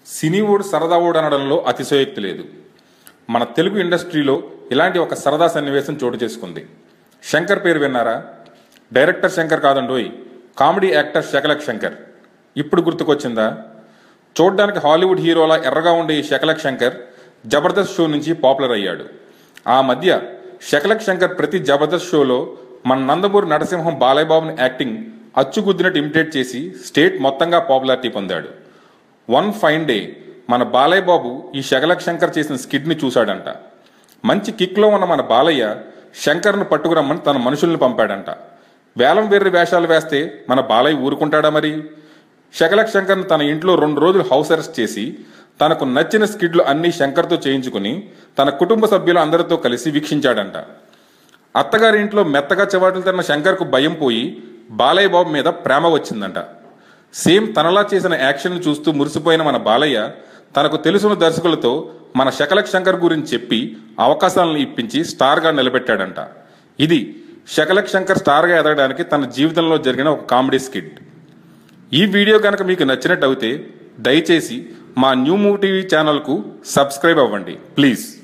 సినీ ఓడు సరదా ఓడు అనడంలో అతిశయోక్తి లేదు మన తెలుగు ఇండస్ట్రీలో ఇలాంటి ఒక సరదా సన్నివేశం చోటు చేసుకుంది శంకర్ పేరు విన్నారా డైరెక్టర్ శంకర్ కాదండోయ్ కామెడీ యాక్టర్ శకలక్ శంకర్ ఇప్పుడు గుర్తుకొచ్చిందా చూడ్డానికి హాలీవుడ్ హీరోలా ఎర్రగా ఉండే ఈ శకలక్ శంకర్ జబర్దస్త్ షో నుంచి పాపులర్ అయ్యాడు ఆ మధ్య శకలక్ శంకర్ ప్రతి జబర్దస్త్ షోలో మన నందమూరి నరసింహం బాలయ్య బాబుని యాక్టింగ్ అచ్చుగుద్దినట్టు ఇమిటేట్ చేసి స్టేట్ మొత్తంగా పాపులారిటీ పొందాడు వన్ ఫైన్ డే మన బాలయ్య బాబు ఈ శకలక్ శంకర్ చేసిన స్కిడ్ని చూశాడంట మంచి కిక్లో ఉన్న మన బాలయ్య శంకర్ను పట్టుకురమ్మని తన మనుషుల్ని పంపాడంట వేలం వేర్రి వేషాలు వేస్తే మన బాలయ్య ఊరుకుంటాడా మరి శకలక్ శంకర్ను తన ఇంట్లో రెండు రోజులు హౌస్ అరెస్ట్ చేసి తనకు నచ్చిన స్కిడ్లు అన్ని శంకర్తో చేయించుకుని తన కుటుంబ సభ్యులు అందరితో కలిసి వీక్షించాడంట అత్తగారి ఇంట్లో మెత్తగా చెవాట్లు తిన్న శంకర్కు భయం పోయి బాలయ్య బాబు మీద ప్రేమ వచ్చిందంట సేమ్ తనలా చేసిన యాక్షన్ చూస్తూ మురిసిపోయిన మన బాలయ్య తనకు తెలుసున్న దర్శకులతో మన శకలక్ శంకర్ గురించి చెప్పి అవకాశాలను ఇప్పించి స్టార్గా నిలబెట్టాడంట ఇది శకలక్ శంకర్ స్టార్గా ఎదగడానికి తన జీవితంలో జరిగిన ఒక కామెడీ స్కిట్ ఈ వీడియో కనుక మీకు నచ్చినట్టు అయితే దయచేసి మా న్యూ మూవ్ టీవీ ఛానల్కు సబ్స్క్రైబ్ అవ్వండి ప్లీజ్